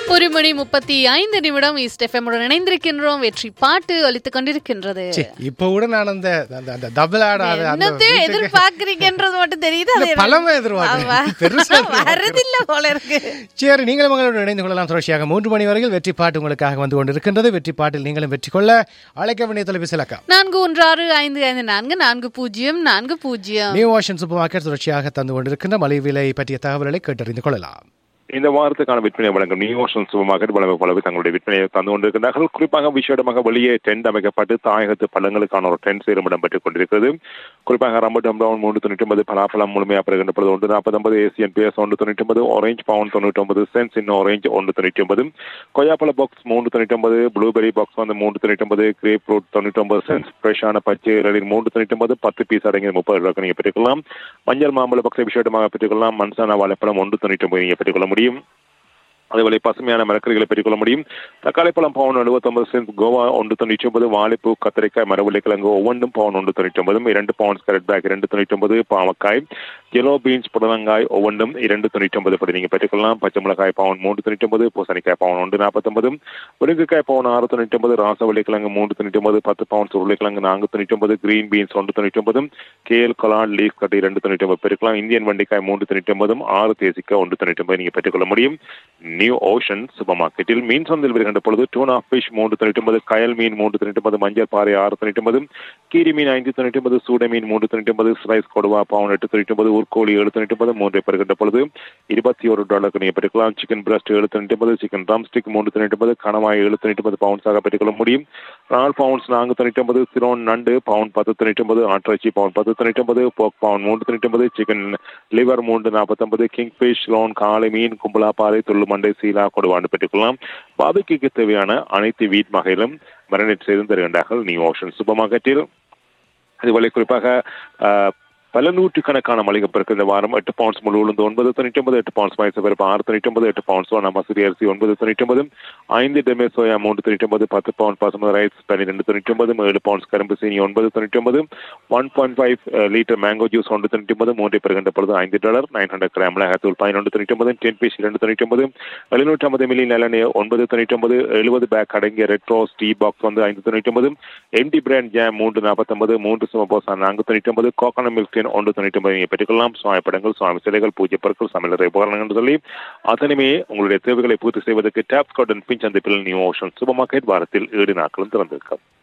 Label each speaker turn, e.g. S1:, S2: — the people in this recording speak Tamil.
S1: ஒரு மணி முப்பத்தி ஐந்து நிமிடம் ஈஸ்ட் எஃப்எம் உடன் இணைந்திருக்கின்றோம் வெற்றி பாட்டு ஒலித்துக் கொண்டிருக்கின்றது
S2: ச்சே, இப்ப கூட நான் அந்த அந்த அந்த டபுள் ஆடாத அந்த
S1: என்னத்தையும்
S2: வீட்டுக்கு-
S1: எதிர்பார்க்கிறீங்கன்றது மட்டும் தெரியுது அது
S2: இல்ல, பழமை எதிர்பார்க்கிறேன். பெருசா எதிர்பார்க்கிறேன்.
S1: வரதில்ல போல இருக்கு
S2: சரி நீங்களும் உங்களோட இணைந்து கொள்ளலாம் தொடர்ச்சியாக மூன்று மணி வரையில் வெற்றி பாட்டு உங்களுக்காக வந்து கொண்டிருக்கின்றது வெற்றி பாட்டில் நீங்களும் வெற்றி கொள்ள அழைக்க வேண்டிய தொலைபேசி இலக்கம்
S1: நான்கு ஒன்று ஆறு ஐந்து ஐந்து நான்கு நான்கு பூஜ்ஜியம் நான்கு பூஜ்ஜியம்
S2: நியூ ஓஷன் சூப்பர் மார்க்கெட் தொடர்ச்சியாக தந்து கொண்டிருக்கின்ற மலிவு விலை பற்றிய தகவல்களை கேட்டறிந்து கொள்ளலாம்
S3: இந்த வாரத்துக்கான விற்பனை வழங்கும் நியூ ஓஷன் சூப்பர் மார்க்கெட் வழங்க போலவே தங்களுடைய விற்பனையை தந்து கொண்டிருக்கிறார்கள் குறிப்பாக விசேடமாக வெளியே டென்ட் அமைக்கப்பட்டு தாயகத்து பள்ளங்களுக்கான ஒரு டென்ட் சேரும் இடம்பெற்றுக் கொண்டிருக்கிறது குறிப்பாக ரம்பட்டம் பிரவுன் மூன்று தொண்ணூற்றி ஒன்பது பலாப்பழம் முழுமையாக பெறுகின்ற பொழுது ஒன்று நாற்பது ஒன்பது ஏசியன் பிஎஸ் ஒன்று தொண்ணூற்றி ஒன்பது ஆரஞ்ச் பவுன் தொண்ணூற்றி ஒன்பது சென்ஸ் இன்னும் ஆரஞ்ச் ஒன்று தொண்ணூற்றி ஒன்பது கொய்யாப்பழ பாக்ஸ் மூன்று தொண்ணூற்றி ஒன்பது ப்ளூபெரி பாக்ஸ் வந்து மூன்று தொண்ணூற்றி ஒன்பது கிரேப் ஃப்ரூட் தொண்ணூற்றி ஒன்பது சென்ஸ் ஃப்ரெஷ்ஷான பச்சை இளநீர் மூன்று தொண்ணூற்றி ஒன்பது பத்து பீஸ் அடங்கிய முப்பது ரூபாய்க்கு நீங்கள் பெற்றுக்கொள்ளலாம் மஞ்சள் மாம்பழ பாக்ஸை விசேடமாக பெற்றுக்கொள்ளலாம் மன்சானா வாழைப்பழம் ஒன்று தொண்ணூற்றி ஒன்பது நீங்கள் பெற்றுக்கொள்ள முடியும் அதேபோல பசுமையான மரக்கறிகளை பெற்றுக்கொள்ள முடியும் தக்காளி பழம் பவுன் எழுபத்தொன்பது சென்ட் கோவா ஒன்று தொண்ணூற்றி ஒன்பது வாழைப்பூ கத்திரிக்காய் மரவள்ளி கிழங்கு ஒவ்வொன்றும் பவுன் ஒன்று தொண்ணூற்றி ஒன்பது இரண்டு பவுன்ஸ் கரெக்ட் பேக் இரண்டு தொண்ணூற்றி ஒன்பது பாவக்காய் எல்லோ பீன்ஸ் புடலங்காய் ஒவ்வொன்றும் இரண்டு தொண்ணூற்றி ஒன்பது படி நீங்கள் பெற்றுக்கொள்ளலாம் பச்சை மிளகாய் பவுன் மூன்று தொண்ணூற்றி ஒன்பது பூசணிக்காய் பவுன் ஒன்று நாற்பத்தொன்பது முருங்கைக்காய் பவுன் ஆறு தொண்ணூற்றி ஒன்பது ராசவள்ளி கிழங்கு மூன்று தொண்ணூற்றி ஒன்பது பத்து பவுன்ஸ் உருளைக்கிழங்கு நான்கு தொண்ணூற்றி ஒன்பது கிரீன் பீன்ஸ் ஒன்று தொண்ணூற்றி ஒன்பது கேல் கொலாட் லீஃப் கட்டி இரண்டு தொண்ணூற்றி ஒன்பது பெற்றுக்கலாம் இந்தியன் வண்டிக்காய் மூன்று தொண்ணூற்றி ஒன்பதும் ஆறு தேசிக்காய் ஒன்று தொண்ணூற்றி ஒன்பது நீங்கள் பெற்றுக்கொள்ள முடியும் நியூ ஓஷன் சூப்பர் மார்க்கெட்டில் மீன் சந்தையில் வருகின்ற பொழுது டூன் ஆஃப் ஃபிஷ் மூன்று தொண்ணூற்றி ஒன்பது கயல் மீன் மூன்று தொண்ணூற்றி ஒன்பது மஞ்சள் பாறை ஆறு தொண்ணூற்றி ஒன்பது கீரி மீன் ஐந்து தொண்ணூற்றி ஒன்பது சூட மீன் மூன்று தொண்ணூற்றி ஒன்பது ஸ்லைஸ் கொடுவா பவுன் எட்டு தொண்ணூற்றி ஒன்பது ஊர்கோழி ஏழு தொண்ணூற்றி ஒன்பது மூன்றை பெறுகின்ற பொழுது இருபத்தி ஒரு டாலருக்கு நீங்கள் பெற்றுக்கலாம் சிக்கன் பிரஸ்ட் ஏழு தொண்ணூற்றி ஒன்பது சிக்கன் ட்ரம் ஸ்டிக் மூன்று தொண்ணூற்றி ஒன்பது கணவாய் ஏழு தொண்ணூற்றி ஒன்பது பவுன்ஸாக பெற்றுக்கொள்ள முடியும் ரால் பவுன்ஸ் நான்கு தொண்ணூற்றி ஒன்பது சிரோன் நண்டு பவுன் பத்து தொண்ணூற்றி ஒன்பது ஆட்டிறைச்சி பவுன் பத்து தொண்ணூற்றி ஒன்பது போக் பவுன் மூன்று தொண்ணூற்றி ஒன்பது சிக்கன் லிவர் மூன்று நாற்பத்தொன்பது கிங் ஃபிஷ் லோன் காளை மீன் கும்பலா பாறை துள்ளு மண்டை சீலா கொடுவாண்டு பெற்றுக்கொள்ளலாம் பாபிக்கு தேவையான அனைத்து வீட் வகையிலும் மரணிட் செய்து தருகின்றார்கள் நியூ ஓஷன் சூப்பர் மார்க்கெட்டில் அதுபோல குறிப்பாக அஹ், பல நூற்றுக்கணக்கான மளிகை பொருட்கள் இந்த வாரம் எட்டு பவுன்ஸ் முழு உளுந்து ஒன்பது தொண்ணூற்றி ஒன்பது எட்டு பவுன்ஸ் மைசூர் பருப்பு ஆறு தொண்ணூற்றி ஒன்பது எட்டு பவுன்ஸ் சோனா மசூரி அரிசி ஒன்பது தொண்ணூற்றி ஒன்பது ஐந்து டெமே சோயா மூன்று தொண்ணூற்றி ஒன்பது பத்து பவுன் பாசுமதி ரைஸ் பன்னிரெண்டு தொண்ணூற்றி ஒன்பது ஏழு பவுன்ஸ் கரும்பு சீனி ஒன்பது தொண்ணூற்றி ஒன்பது one point five litre mango juice ஒன்று தொண்ணூற்றி ஒன்பது மூன்றை பெறுகின்ற பொழுது ஐந்து டாலர் நைன் ஹண்ட்ரட் கிராம் மிளகாத்தூள் பதினொன்று தொண்ணூற்றி ஒன்பது டென் பீஸ் இரண்டு தொண்ணூற்றி ஒன்பது எழுநூற்றி ஐம்பது மில்லி நிலநீர் ஒன்பது தொண்ணூற்றி ஒன்பது எழுபது பேக் அடங்கிய ரெட் ரோஸ் டீ பாக்ஸ் வந்து ஐந்து தொண்ணூற்றி ஒன்பது எம்டி பிராண்ட் ஜாம் மூன்று நாற்பத்தொன்பது மூன்று சுமபோசா நான்கு தொண்ணூற்றி ஒன்பது கோகனட் மில்க் டீன் ஒன்று தொண்ணூற்றி ஒன்பது நீங்கள் பெற்றுக்கொள்ளலாம் சுவாமி படங்கள் சுவாமி சிலைகள் பூஜை பொருட்கள் சமையலறை உபகரணங்கள் என்று சொல்லி அத்தனையுமே உங்களுடைய தேவைகளை பூர்த்தி செய்வதற்கு டேப் கார்டன் பின் சந்திப்பில் நியூ ஓஷன் சூப்பர் மார்க்கெட் வாரத்தில் ஏழு நாட்களும் திறந்திருக்கும்